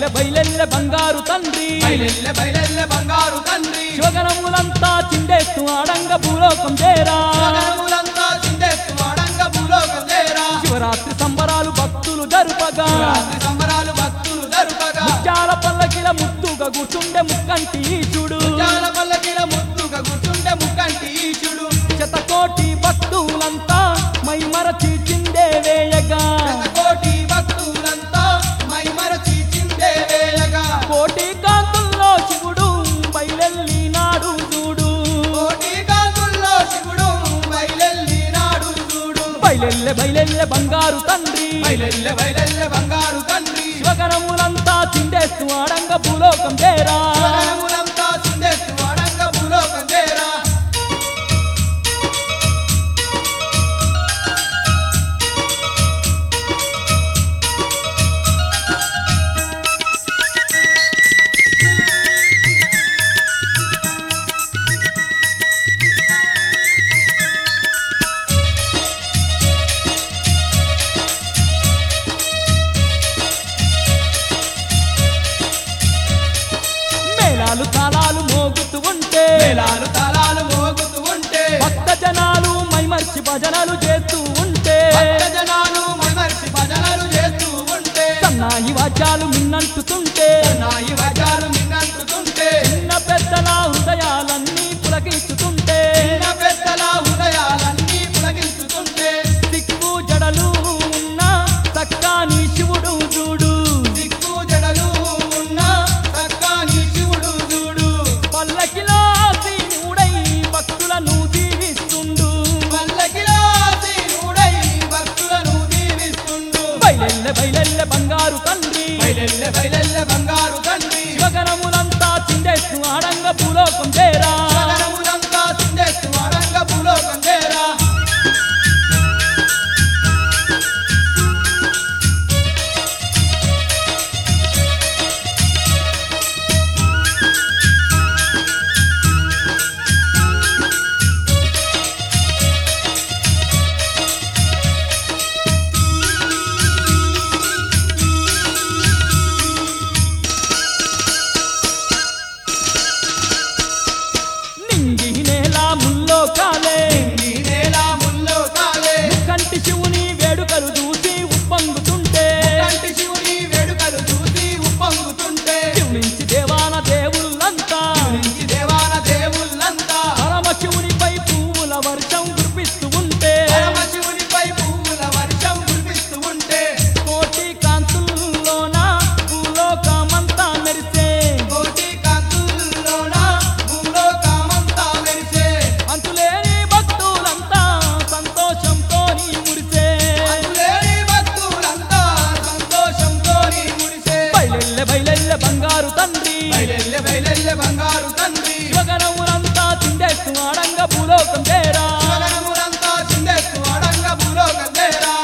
బయలెల్లె బయలెల్లె బంగారు తండ్రి బయలెల్లె బయలెల్లె బంగారు తండ్రి శివగణములంతా చిండేస్తూ ఆడంగ భూలోకం చేరా జగములంతా చిందెత్తు వాడంగ భూలోకం చేరా శివరాత్రి సంబరాలు భక్తులు జరుపగా రాత్రి సంబరాలు భక్తులు జరుపగా ముత్యాల పల్లకిల ముద్దుగా కూర్చుండే ముక్కంటి ఈశుడు జాల పల్లకిల ముద్దుగా కూర్చుంటే ముక్కంటి ఈశుడు శతకోటి భక్తులంతా మై మరచి చిందే వేయగా కోటి భక్తులంతా మై మరచి చిందే వేయగా కోటి కాంతుల్లో శివుడు బయలెల్లి నాడు చూడు కోటి కాంతుల్లో శివుడు బయలెల్లి నాడు చూడు బయలెల్లె బయలెల్లె బంగారు తండ్రి బయలెల్లె బయలెల్లె బంగారు తండ్రి శివగణములంతా చిండేస్తూ ఆడంగ భూలోకం చేరా జగములంతా చిందెత్తు వాడంగ భూలోకం చేరా మేళాలు తాళాలు మోగుతూ ఉంటే మేళాలు తాళాలు మోగుతూ ఉంటే భక్త జనాలు మైమర్చి భజనలు చేస్తూ ఉంటే భక్త జనాలు మైమరిచి భజనలు చేస్తూ ఉంటే సన్నాయి వాద్యాలు మిన్నంటుతుంటే నాయి వజాలు మిన్నంటుతుంటే చిన్న పెద్దల హృదయాలన్నీ పులకించుతుంటే చిన్న పెద్దల హృదయాలన్నీ పులకించుతుంటే దిక్కు జడలు ఉన్న చక్కాని శివుడు చూడు దిక్కు జడలు ఉన్న చక్కని శివుడు చూడు పల్లకిలో శ్రీనుడై భక్తులను దీవిస్తుండు పల్లకిలో దేవుడై భక్తులను దీవిస్తుండు బయలెల్లె బయలెల్లె బంగారు తండ్రి బయలెల్లె బయలెల్లె బంగారు తండ్రి శివగణములంతా చిండేస్తూ ఆడంగ భూలోకం చేరా జగములంతా చిందెత్తు వాడంగ భూలోకం చేరా నింగి నేల ముల్లో కాలే ఈ నేల ముల్లో కాలే కంటి శివుని వేడుకలు చూసి ఉప్పొంగుతుంటే కంటి శివుని వేడుకలు చూసి ఉప్పొంగుతుంటే శివునించి దేవాన దేవుళ్ళంతా నుంచి దేవాన దేవుళ్ళంతా పరమ శివునిపై పువ్వుల వర్షం కురిపిస్తూ ఉంటే పరమశివునిపై పువ్వుల వర్షం కురిపిస్తూ ఉంటే కోటి కాంతుల్లోన భూలోకమంతా మెరిసే కోటి కాంతుల్లోన భూలోకమంతా మెరిసే అంతులేని భక్తులంతా సంతోషంతో మురిసే అందులేని భక్తులంతా సంతోషంతో మురిసే బయలెల్లె బయలెల్లె బంగారు తండ్రి బయలెల్లె బయలెల్లె బంగారు తండ్రి శివగణములంతా చిండేస్తూ ఆడంగ భూలోకం చేరా జగనములంతా చిందెత్తు అడంగ భూలోకం చేరా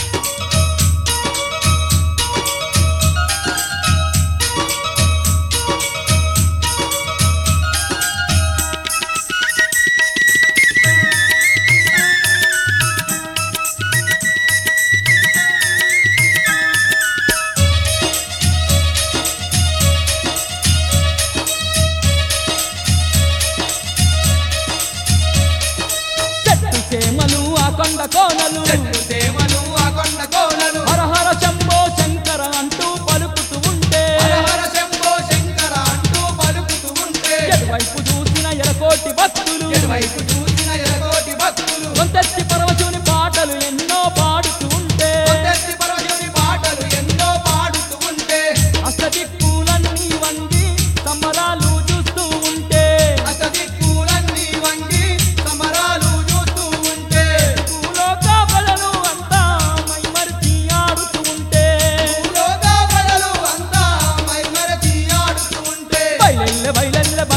చెట్టు చేమలు ఆ కొండ కోనలు చెట్టు సేమలు ఆ కొండ కోనలు హర హర శంభో శంకర అంటూ పలుకుతూ ఉంటే హర హర శంభో శంకర అంటూ పలుకుతూ ఉంటే ఎటువైపు చూసిన ఎరకోటి భక్తులు ఎటువైపు చూసిన ఎరగోటి భక్తులు కొంతెత్తి పరమశివుని పాటలు ఎన్నో పాడుతూ ఉంటే కొత్తెత్తి పరమశివుని పాటలు ఎన్నో పాడుతూ ఉంటే అష్టదిక్కులన్నీ వంగి సంబరాలు చూస్తూ ఉంటే అసదిక్కులన్నీ వంగి సమరాలు చూస్తూ ఉంటే భూలోక ప్రజలు అంతా మైమరిచి ఆడుతూ ఉంటే భూలోక ప్రజలు అంతా మైమరచి ఆడుతూ ఉంటే బయలెల్లె బయలెల్లె